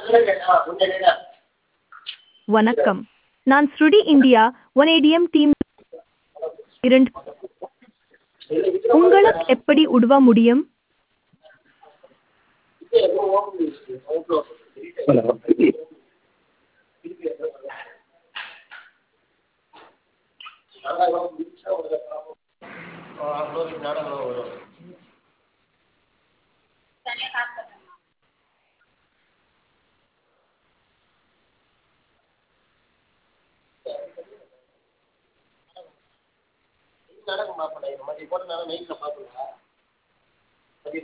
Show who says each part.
Speaker 1: வணக்கம் நான் ஸ்ருடி இந்தியா ஒன் ஏடிஎம் டீம் இரண்டு உங்களை எப்படி உதவ முடியும்
Speaker 2: ஹலோ
Speaker 3: நடக்குமா இப்போ இந்த மாதிரி போட்டனால நைட்டில் பார்க்கல